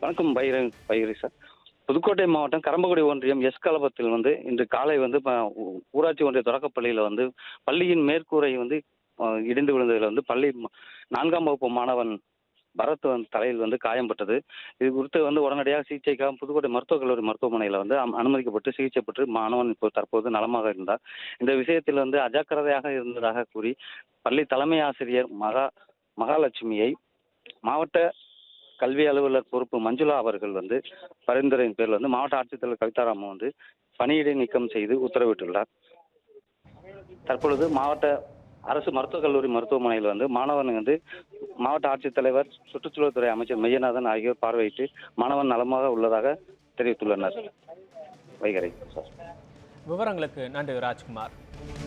வணக்கம் பைர பைரி சார் புதுக்கோட்டை மாவட்டம் கரம்பக்குடி ஒன்றியம் எஸ் கலபத்தில் வந்து இன்று காலை வந்து ப- ஊ- ஊராட்சி ஒன்றிய தொடக்கப்பள்ளியில் வந்து பள்ளியின் மேற்கூரை வந்து அஹ், இடிந்து விழுந்ததில் வந்து பள்ளி ம- நான்காம் வகுப்பு மாணவன் பரத் வந்து தலையில் வந்து காயம்பட்டது இது குறித்து வந்து உடனடியாக சிகிச்சைக்காக புதுக்கோட்டை மருத்துவக் கல்லூரி மருத்துவமனையில் வந்து அம்- அனுமதிக்கப்பட்டு சிகிச்சை பெற்று மாணவன் இப்போ தற்போது நலமாக இருந்தார் இந்த விஷயத்தில் வந்து அஜாக்கிரதையாக இருந்ததாக கூறி பள்ளி தலைமை ஆசிரியர் மகா மகாலட்சுமியை மாவட்ட கல்வி அலுவலர் பொறுப்பு மஞ்சுளா அவர்கள் வந்து பரிந்துரையின் பேரில் வந்து மாவட்ட ஆட்சித்தலைவர் கவிதாராமன் வந்து பணியிடை நீக்கம் செய்து உத்தரவிட்டுள்ளார் தற்பொழுது மாவட்ட அரசு மருத்துவக் கல்லூரி மருத்துவமனையில் வந்து மாணவன் வந்து மாவட்ட ஆட்சித்தலைவர் சுற்றுச்சூழல்துறை அமைச்சர் மெய்யநாதன் ஆகியோர் பார்வையிட்டு மாணவன் நலமாக உள்ளதாக தெரிவித்துள்ளனர் வைகரை சார் விவரங்களுக்கு நன்றி ராஜ்குமார்